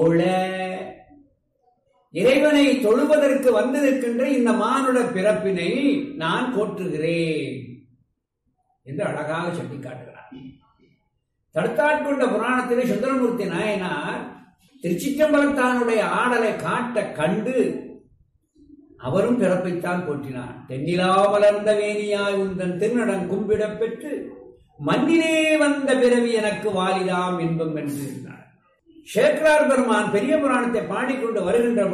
தொழ இறைவனை தொழுவதற்கு வந்திருக்கின்ற இந்த மானுட பிறப்பினை நான் போற்றுகிறேன் என்று அழகாக சொல்லி காட்டுகிறார் தடுத்தாட்கொண்ட புராணத்திலே சுந்தரமூர்த்தி நாயனார் திருச்சிற்றம்பலத்தானுடைய ஆடலை காட்ட கண்டு அவரும் பிறப்பைத்தான் போற்றினார் தென்னிலா மலர்ந்த வேணியாய் உந்தன் திருநடன் கும்பிடப் பெற்று மண்ணிலே வந்த பிறவி எனக்கு வாலிதாம் இன்பம் என்று இருந்தார் சேக்கரார் பெருமான் பெரிய புராணத்தை பாடிக்கொண்டு வருகின்ற